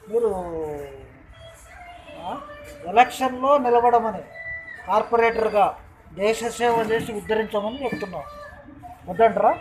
మీరు ఆ, ఎలక్షన్లో నిలబడమని కార్పొరేటర్గా దేశ సేవ చేసి ఉద్ధరించమని చెప్తున్నాం వద్దంటారా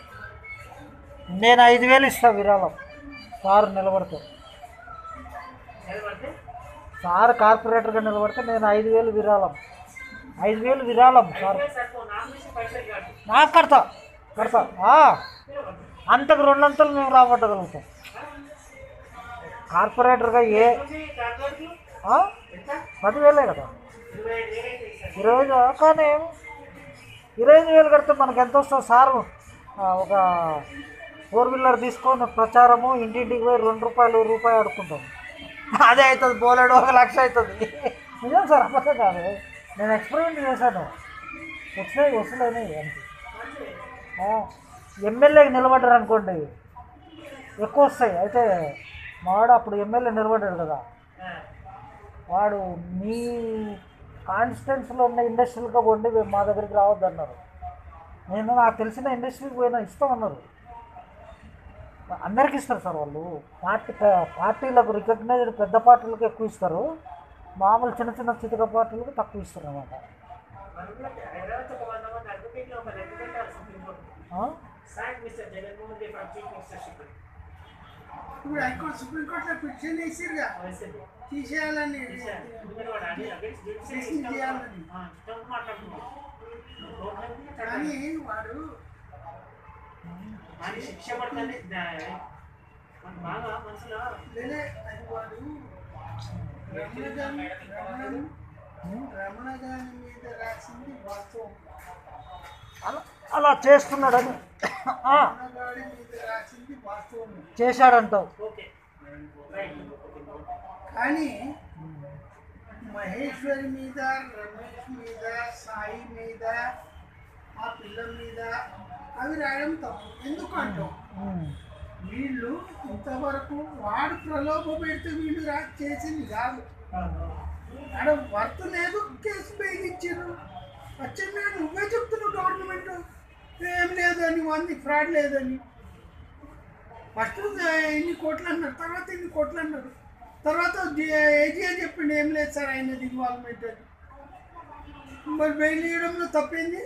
నేను ఐదు వేలు ఇస్తా విరాళం సార్ నిలబడితే నిలబడితే సార్ కార్పొరేటర్గా నిలబడితే నేను ఐదు వేలు విరాళం ఐదు వేలు విరాళం సార్ సరిపో నామినేషన్ పైసలు కాదు నాకు కడతా కడతా ఆ, అంతకు రెండంతలు మేము రాబట్టగలుగుతాం కార్పొరేటర్గా ఏ కార్పొరేట్లు ఆ? ఎంత పదివేలే కదా ఇరవై ఐదు వేలు అయితే ఇస్తారు ఇరవై ఐదు కానీ ఇరవై ఐదు వేలు కడితే మనకి ఎంత వస్తుంది సార్ ఆ, ఒక ఫోర్ వీలర్ తీసుకొని ప్రచారము ఇంటింటికి పోయి రెండు రూపాయలు రూపాయి ఆడుకుంటాం అదే అవుతుంది బోలేడు ఒక లక్ష అవుతుంది నిజం సార్ అబద్ధం కాదు నేను ఎక్స్పెరిమెంట్ చేశాను వచ్చినాయి వస్తున్నాయి అంతే ఎమ్మెల్యేకి నిలబడ్డారు అనుకోండి ఎక్కువ వస్తాయి అయితే మావాడు అప్పుడు ఎమ్మెల్యే నిలబడ్డాడు కదా వాడు మీ కాన్స్టిట్యున్సీలో ఉన్న ఇండస్ట్రీలకు పోండి మా దగ్గరికి రావద్దు అన్నారు నేను నాకు తెలిసిన ఇండస్ట్రీకి పోయినా ఇస్తామన్నారు అందరికి ఇస్తారు సార్ వాళ్ళు పార్టీ పార్టీలకు రికగ్నైజ్డ్ పెద్ద పార్టీలకు ఎక్కువ ఇస్తారు మామూలు చిన్న చిన్న చితక పార్టీలకు తక్కువ ఇస్తారు అనమాట మనం కూడా హైదరాబాద్ ఒక వంద మంది అడ్వకేట్లు ఒక రెండు పెట్టాలి సుప్రీంకోర్టు సాక్ mister Jaganmohan Reddy from chief ministership ఇప్పుడు హైకోర్టు సుప్రీంకోర్టులో పిటిషన్ వేసిరుగా వయసు తీసేయాలని ఎందుకంటే వాడు అన్ని against judiciary Decision ఇష్టం చేయాలని. ఆ, ఇష్టం మాట్లాడుతున్నాడు కానీ వాడు అని శిక్ష పడుతుంది మన బాగా మనసులో లేలే అది వాడు రమణ గారి రమణ రమణ గారి మీద రాసింది వాస్తవం అలా అలా చేస్తున్నాడని ఆ, రమణ గారి మీద రాసింది వాస్తవం చేశాడంటావు ఓకే రైట్ కానీ మహేశ్వరి మీద రమేష్ మీద సాయి మీద ఆ పిల్ల మీద అవి రాయడం తప్పు ఎందుకు అంటాం ఉమ్. వీళ్ళు ఇంతవరకు వాడు ప్రలోభ పెడితే వీళ్ళు రా చేసింది కాదు ఆడ వర్త్ లేదు కేసు బెయిల్ ఇచ్చారు వచ్చింది నువ్వే చెప్తున్నావు గవర్నమెంట్ ఏం లేదని వంది ఫ్రాడ్ లేదని ఫస్ట్ ఇన్ని కోట్లు అన్నారు తర్వాత ఇన్ని కోట్లు అన్నారు తర్వాత ఏజీఏ చెప్పిండు ఏం లేదు సార్ అయినది ఇన్వాల్వ్మెంట్ అని మరి బెయిల్ ఇవ్వడంలో తప్పేంది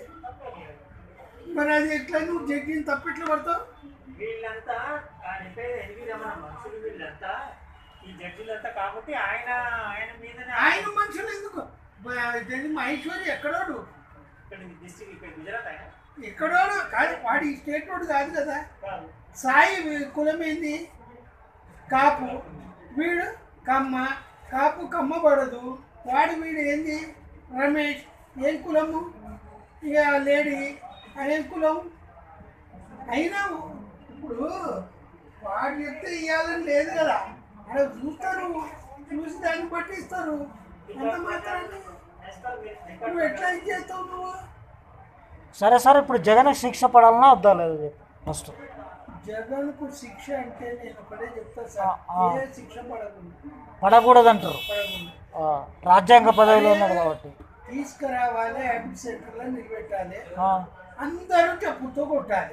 మరి అది ఎట్లా నువ్వు జడ్జిని తప్పెట్లా పడతావు వీళ్ళంతా ఆయన పేరు ఎన్వి రమణ మనుషులు వీళ్ళంతా ఈ జడ్జిలంతా కాబట్టి ఆయన ఆయన మీదనే ఆయన మనుషులు ఎందుకు బ- ఇది మహేశ్వరి ఎక్కడోడు ఇక్కడ డిస్ట్రిక్ట్ ఇక్కడ గుజరాత్ ఆయన ఎక్కడోడు కాదు వాడి స్టేట్ వాడు కాదు కదా కాదు సాయి వీ- కులం ఏంది కాపు వీడు కమ్మ కాపు కమ్మ పడదు వాడు వీడు ఏంది రమేష్ ఏం కులము ఇక లేడీ ఏం కులం అయినా ఇప్పుడు వాడు చెప్తే ఇవ్వాలని లేదు కదా అక్కడ చూస్తారు చూసి దాన్ని బట్టి ఇస్తారు అంత మాత్రాన్ని నువ్వు ఎట్లా ఇది చేస్తావు నువ్వు సరే సార్ ఇప్పుడు జగన్ శిక్ష పడాలన్నా వద్దా లేదు ఫస్ట్ జగన్కు శిక్ష అంటే నేను ఒకటే చెప్తా ఆ, సార్ ఆ. ఏ శిక్ష పడకుండా పడకూడదంటారు పడకుండా ఆ, రాజ్యాంగ పదవిలో ఉన్నాడు కాబట్టి తీసుకురావాలి అడ్మిట్ సెంటర్లో నిలబెట్టాలి ఆ. అందరూ చెప్పుతో కొట్టాలి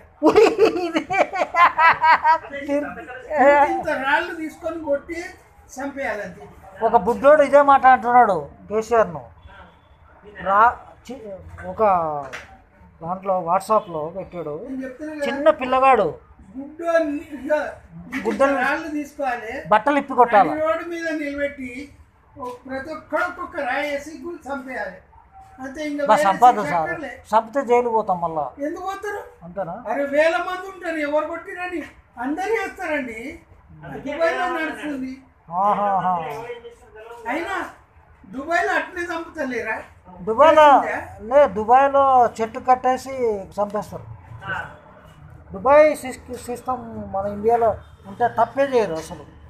ఇంత రాళ్ళు తీసుకొని కొట్టి చంపేయాలి అంతే ఒక బుడ్డోడు ఇదే మాట అంటున్నాడు కేసీఆర్ను రా చి- ఒక దాంట్లో వాట్సాప్లో పెట్టాడు నేను చెప్తున్నా కదా చిన్న పిల్లగాడు గుడ్డు అని- ఇక ఇంత గుడ్డలు- రాళ్ళు తీసుకోవాలి బట్టలు ఇప్పి కొట్టాలి నడి రోడ్డు మీద నిలబెట్టి ఓ- ప్రతి ఒక్కడు ఒక్కొక్క రాయి వేసి గుడి చంపేయాలి అంతే ఇంకా బా వేరే సంపాద శిక్ష సార్ అక్కర్లే. చంపితే జైలు పోతాం మళ్ళా ఎందుకు పోతారు అంతేనా అరే వేల మంది ఉంటారు ఎవరు కొట్టిరని అందరు చేస్తారండి దుబాయ్లో నడుస్తుంది ఆహాహా. అయినా దుబాయ్లో అట్లే చంపుతలేరా దుబాయ్లో లే దుబాయ్లో చెట్టు కట్టేసి చంపేస్తారు దుబాయ్ సిస్- సిస్టమ్ మన ఇండియాలో ఉంటే తప్పే చేయరు అసలు